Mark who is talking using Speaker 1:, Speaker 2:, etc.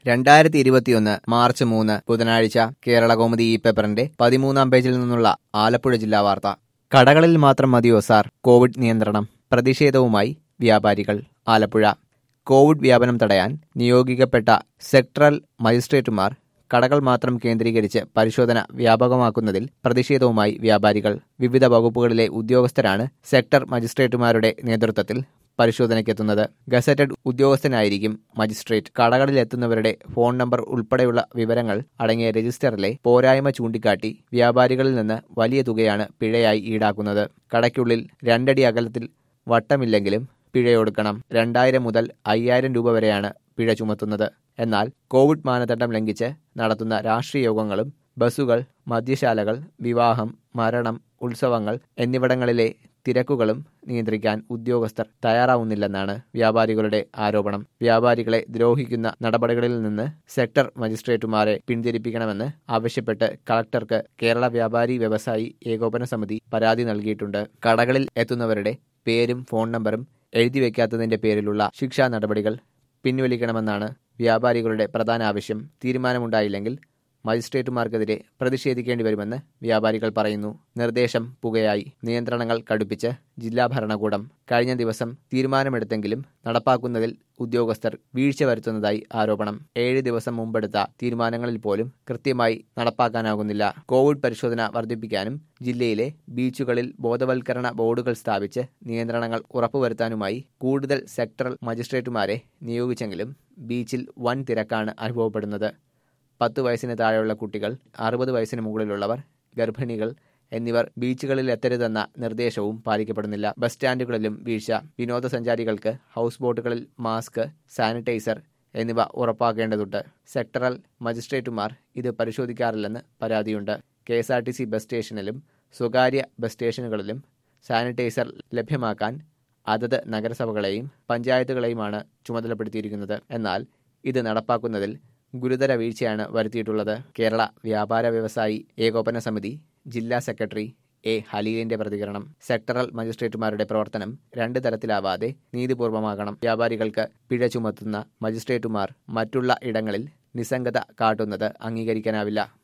Speaker 1: രണ്ടായിരത്തി ഇരുപത്തിയൊന്ന് മാർച്ച് മൂന്ന് ബുധനാഴ്ച കേരളകൗമുദി ഈ പേപ്പറിന്റെ പതിമൂന്നാം പേജിൽ നിന്നുള്ള ആലപ്പുഴ ജില്ലാ വാർത്ത കടകളിൽ മാത്രം മതിയോ സാർ കോവിഡ് നിയന്ത്രണം പ്രതിഷേധവുമായി വ്യാപാരികൾ ആലപ്പുഴ കോവിഡ് വ്യാപനം തടയാൻ നിയോഗിക്കപ്പെട്ട സെക്ടറൽ മജിസ്ട്രേറ്റുമാർ കടകൾ മാത്രം കേന്ദ്രീകരിച്ച് പരിശോധന വ്യാപകമാക്കുന്നതിൽ പ്രതിഷേധവുമായി വ്യാപാരികൾ വിവിധ വകുപ്പുകളിലെ ഉദ്യോഗസ്ഥരാണ് സെക്ടർ മജിസ്ട്രേറ്റുമാരുടെ നേതൃത്വത്തിൽ പരിശോധനയ്ക്കെത്തുന്നത് ഗസറ്റഡ് ഉദ്യോഗസ്ഥനായിരിക്കും മജിസ്ട്രേറ്റ് കടകളിൽ എത്തുന്നവരുടെ ഫോൺ നമ്പർ ഉൾപ്പെടെയുള്ള വിവരങ്ങൾ അടങ്ങിയ രജിസ്റ്ററിലെ പോരായ്മ ചൂണ്ടിക്കാട്ടി വ്യാപാരികളിൽ നിന്ന് വലിയ തുകയാണ് പിഴയായി ഈടാക്കുന്നത് കടയ്ക്കുള്ളിൽ രണ്ടടി അകലത്തിൽ വട്ടമില്ലെങ്കിലും പിഴയൊടുക്കണം രണ്ടായിരം മുതൽ അയ്യായിരം രൂപ വരെയാണ് പിഴ ചുമത്തുന്നത് എന്നാൽ കോവിഡ് മാനദണ്ഡം ലംഘിച്ച് നടത്തുന്ന രാഷ്ട്രീയ യോഗങ്ങളും ബസ്സുകൾ മദ്യശാലകൾ വിവാഹം മരണം ഉത്സവങ്ങൾ എന്നിവിടങ്ങളിലെ തിരക്കുകളും നിയന്ത്രിക്കാൻ ഉദ്യോഗസ്ഥർ തയ്യാറാവുന്നില്ലെന്നാണ് വ്യാപാരികളുടെ ആരോപണം വ്യാപാരികളെ ദ്രോഹിക്കുന്ന നടപടികളിൽ നിന്ന് സെക്ടർ മജിസ്ട്രേറ്റുമാരെ പിന്തിരിപ്പിക്കണമെന്ന് ആവശ്യപ്പെട്ട് കളക്ടർക്ക് കേരള വ്യാപാരി വ്യവസായി ഏകോപന സമിതി പരാതി നൽകിയിട്ടുണ്ട് കടകളിൽ എത്തുന്നവരുടെ പേരും ഫോൺ നമ്പറും എഴുതി വയ്ക്കാത്തതിന്റെ പേരിലുള്ള ശിക്ഷാ നടപടികൾ പിൻവലിക്കണമെന്നാണ് വ്യാപാരികളുടെ പ്രധാന ആവശ്യം തീരുമാനമുണ്ടായില്ലെങ്കിൽ മജിസ്ട്രേറ്റുമാർക്കെതിരെ പ്രതിഷേധിക്കേണ്ടി വരുമെന്ന് വ്യാപാരികൾ പറയുന്നു നിർദ്ദേശം പുകയായി നിയന്ത്രണങ്ങൾ കടുപ്പിച്ച് ജില്ലാ ഭരണകൂടം കഴിഞ്ഞ ദിവസം തീരുമാനമെടുത്തെങ്കിലും നടപ്പാക്കുന്നതിൽ ഉദ്യോഗസ്ഥർ വീഴ്ച വരുത്തുന്നതായി ആരോപണം ഏഴ് ദിവസം മുമ്പെടുത്ത തീരുമാനങ്ങളിൽ പോലും കൃത്യമായി നടപ്പാക്കാനാകുന്നില്ല കോവിഡ് പരിശോധന വർദ്ധിപ്പിക്കാനും ജില്ലയിലെ ബീച്ചുകളിൽ ബോധവൽക്കരണ ബോർഡുകൾ സ്ഥാപിച്ച് നിയന്ത്രണങ്ങൾ ഉറപ്പുവരുത്താനുമായി കൂടുതൽ സെക്ടറൽ മജിസ്ട്രേറ്റുമാരെ നിയോഗിച്ചെങ്കിലും ബീച്ചിൽ വൻ തിരക്കാണ് അനുഭവപ്പെടുന്നത് പത്ത് വയസ്സിന് താഴെയുള്ള കുട്ടികൾ അറുപത് വയസ്സിന് മുകളിലുള്ളവർ ഗർഭിണികൾ എന്നിവർ ബീച്ചുകളിൽ എത്തരുതെന്ന നിർദ്ദേശവും പാലിക്കപ്പെടുന്നില്ല ബസ് സ്റ്റാൻഡുകളിലും വീഴ്ച വിനോദസഞ്ചാരികൾക്ക് ഹൗസ് ബോട്ടുകളിൽ മാസ്ക് സാനിറ്റൈസർ എന്നിവ ഉറപ്പാക്കേണ്ടതുണ്ട് സെക്ടറൽ മജിസ്ട്രേറ്റുമാർ ഇത് പരിശോധിക്കാറില്ലെന്ന് പരാതിയുണ്ട് K S R T C bus സ്റ്റേഷനിലും സ്വകാര്യ ബസ് സ്റ്റേഷനുകളിലും സാനിറ്റൈസർ ലഭ്യമാക്കാൻ അതത് നഗരസഭകളെയും പഞ്ചായത്തുകളെയുമാണ് ചുമതലപ്പെടുത്തിയിരിക്കുന്നത് എന്നാൽ ഇത് നടപ്പാക്കുന്നതിൽ ഗുരുതര വീഴ്ചയാണ് വരുത്തിയിട്ടുള്ളത് കേരള വ്യാപാര വ്യവസായി ഏകോപന സമിതി ജില്ലാ സെക്രട്ടറി എ ഹലീലിന്റെ പ്രതികരണം സെക്ടറൽ മജിസ്ട്രേറ്റുമാരുടെ പ്രവർത്തനം രണ്ട് തരത്തിലാവാതെ നീതിപൂർവമാകണം വ്യാപാരികൾക്ക് പിഴ ചുമത്തുന്ന മജിസ്ട്രേറ്റുമാർ മറ്റുള്ള ഇടങ്ങളിൽ നിസ്സംഗത കാട്ടുന്നത് അംഗീകരിക്കാനാവില്ല